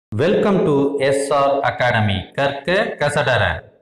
welcome to SR academy கற்க கசடர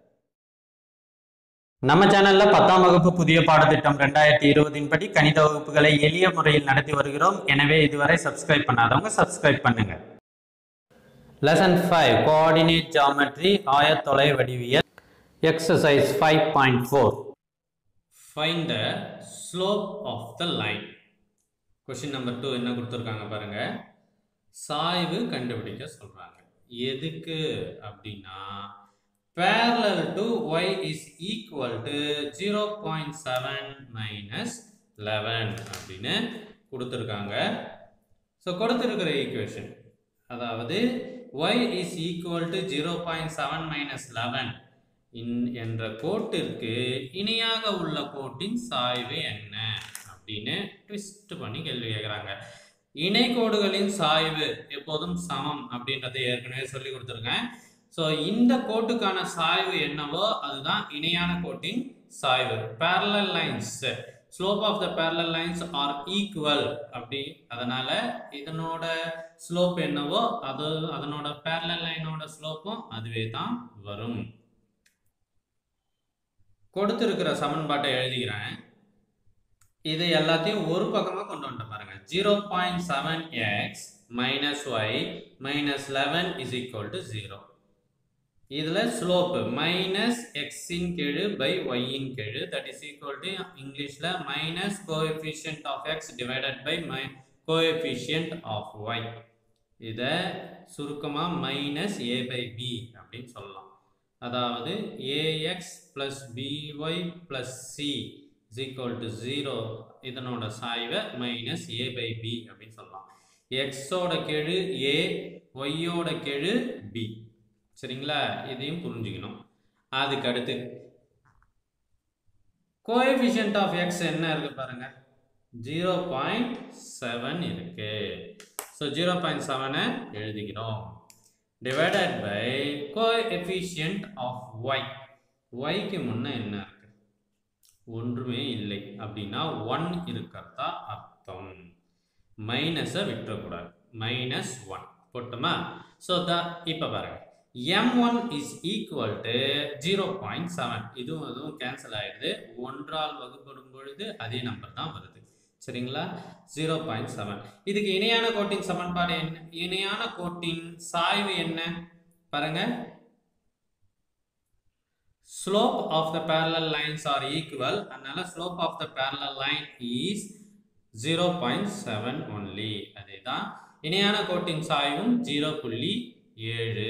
நம்ம சேனல்ல பத்தாம் வகுப்பு புதிய பாடத்திட்டம் ரெண்டாயிரத்தி இருபதின் படி கணித வகுப்புகளை எளிய முறையில் நடத்தி வருகிறோம் எனவே இதுவரை சப்ஸ்கிரைப் பண்ணாதவங்க சப்ஸ்கிரைப் பண்ணுங்க லெசன் ஃபைவ் கோஆர்டினேட் ஜாமெட்ரி ஆயத்தொலை வடிவியல் exercise five point four find the slope of the line question number two என்ன கொடுத்துருக்காங்க பாருங்க சாய்வு கண்டுபிடிக்க சொல்றாங்க எதுக்கு அப்படின்னா parallel to y is equal to 0.7 minus 11 அப்படின்னு கொடுத்துருக்காங்க ஸோ கொடுத்துருக்கிற ஈக்குவேஷன் அதாவது y is equal to 0.7 minus 11 இன் என்ற கோட்டிற்கு இணையாக உள்ள கோட்டின் சாய்வு என்ன அப்படின்னு ட்விஸ்ட் பண்ணி கேள்வி கேட்குறாங்க இணை கோடுகளின் சாய்வு எப்போதும் சமம் அப்படின்றத ஏற்கனவே சொல்லி கொடுத்துருக்கேன் ஸோ இந்த கோட்டுக்கான சாய்வு என்னவோ அதுதான் இணையான கோட்டின் சாய்வு parallel lines slope of the parallel lines are equal அப்படி அதனால இதனோட ஸ்லோப் என்னவோ அது அதனோட parallel லைனோட ஸ்லோப்பும் அதுவே தான் வரும் கொடுத்திருக்கிற சமன்பாட்டை எழுதிக்கிறேன் இது எல்லாத்தையும் ஒரு பக்கமாக கொண்டு வந்துட்டு பாருங்க zero point seven x minus y minus eleven is equal to zero இதில் ஸ்லோப்பு மைனஸ் எக்ஸின் கீழ் பை ஒய்யின் கீழ் தட் இஸ் ஈக்குவல் டு இங்கிலீஷில் minus coefficient of x divided by my coefficient of y இதை சுருக்கமாக மைனஸ் ஏ பை பி அப்படின்னு சொல்லலாம் அதாவது A X plus B Y plus C is equal to zero இதனோட சாய்வை மைனஸ் ஏ பை பி அப்படின்னு சொல்லலாம் எக்ஸோட கெழு ஏ ஒய்யோட கெழு பி சரிங்களா இதையும் புரிஞ்சுக்கணும் அதுக்கு அடுத்து கோஎஃபிஷியன்ட் ஆஃப் எக்ஸ் என்ன இருக்கு பாருங்க ஜீரோ பாயிண்ட் செவன் இருக்கு ஸோ ஜீரோ பாயிண்ட் செவனை எழுதிக்கிறோம் divided by coefficient of y ஒய்க்கு முன்ன என்ன இருக்கு ஒன்றுமே இல்லை அப்படின்னா ஒன் இருக்கிறதா அர்த்தம் மைனஸை விட்டுறக்கூடாது மைனஸ் ஒன் போட்டுமா ஸோ த இப்போ பாருங்க M one is equal to zero point seven இதுவும் இதுவும் கேன்சல் ஆயிடுது ஒன்றால் வகுப்படும் பொழுது அதே நம்பர் தான் வருது சரிங்களா ஜீரோ பாயிண்ட் செவன் இதுக்கு இணையான கோட்டின் சமன்பாடு என்ன இணையான கோட்டின் சாய்வு என்ன பாருங்க slope of the parallel lines are equal அதனால slope of the parallel line is zero point seven only அதே தான் இணையான கோட்டின் சாய்வும் ஜீரோ புள்ளி ஏழு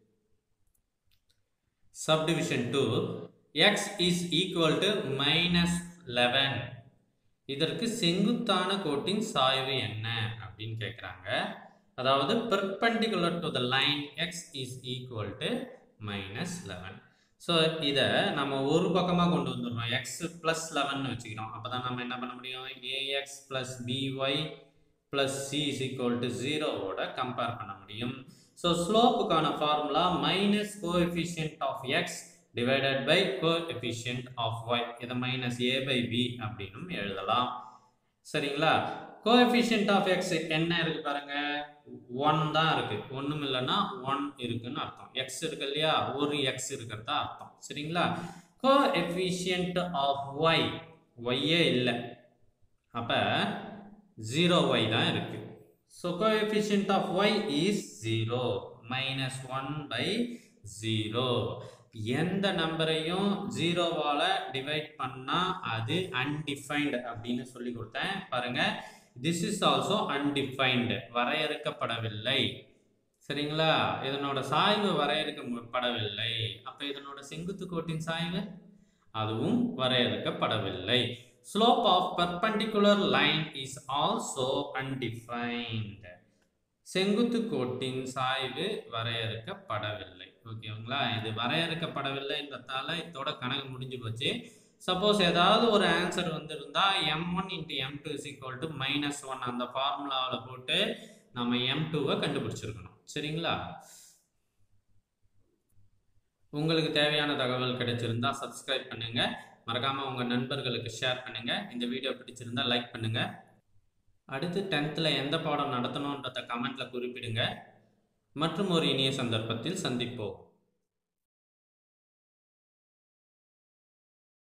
subdivision two x is equal to minus eleven இதற்கு செங்குத்தான கோட்டின் சாய்வு என்ன அப்படின்னு கேட்குறாங்க அதாவது perpendicular to the line x is equal to minus eleven so இதை நம்ம ஒரு பக்கமாக கொண்டு வந்துடுறோம் எக்ஸ் ப்ளஸ் லெவன் வச்சுக்கிறோம் அப்போ தான் நம்ம என்ன பண்ண முடியும் A X plus B Y plus C is equal to ஜீரோவோட கம்பேர் பண்ண முடியும் ஸோ ஸ்லோப்புக்கான formula minus coefficient of x divided by coefficient of y இதை மைனஸ் ஏ பை பி அப்படின்னு எழுதலாம் சரிங்களா கோஎஃபிஷியன்ட் ஆஃப் எக்ஸ் என்ன இருக்கு பாருங்க ஒன் தான் இருக்கு ஒன்றும் இல்லைன்னா ஒன் இருக்குன்னு அர்த்தம் எக்ஸ் இருக்கு இல்லையா ஒரு எக்ஸ் இருக்கிறதா அர்த்தம் சரிங்களா கோஎஃபிஷியன்ட் ஆஃப் ஒய் ஒய்யே இல்லை அப்போ ஜீரோ ஒய் தான் இருக்கு so coefficient of y is zero minus one by zero எந்த நம்பரையும் ஜீரோவால் டிவைட் பண்ணால் அது அன்டிஃபைன்டு அப்படின்னு சொல்லி கொடுத்தேன் பாருங்க திஸ் இஸ் ஆல்சோ அன்டிஃபைன்டு வரையறுக்கப்படவில்லை சரிங்களா இதனோட சாய்வு வரையறுக்கப்படவில்லை அப்போ இதனோட செங்குத்து கோட்டின் சாய்வு அதுவும் வரையறுக்கப்படவில்லை slope of perpendicular line is also undefined செங்குத்து கோட்டின் சாய்வு வரையறுக்கப்படவில்லை ஓகேங்களா இது வரையறுக்கப்படவில்லைன்றதால இதோட கணக்கு முடிஞ்சு போச்சு சப்போஸ் ஏதாவது ஒரு ஆன்சர் வந்திருந்தா M one into M two is equal to minus one அந்த ஃபார்முலாவில் போட்டு நம்ம எம் டூவை கண்டுபிடிச்சிருக்கணும் சரிங்களா உங்களுக்கு தேவையான தகவல் கிடைச்சிருந்தா சப்ஸ்கிரைப் பண்ணுங்க மறக்காம உங்க நண்பர்களுக்கு ஷேர் பண்ணுங்க இந்த வீடியோ பிடிச்சிருந்தா லைக் பண்ணுங்க அடுத்து டென்த்தில் எந்த பாடம் நடத்தணுன்றத கமெண்ட்ல குறிப்பிடுங்க மற்றும் ஒரு இனிய சந்தர்ப்பத்தில் சந்திப்போம்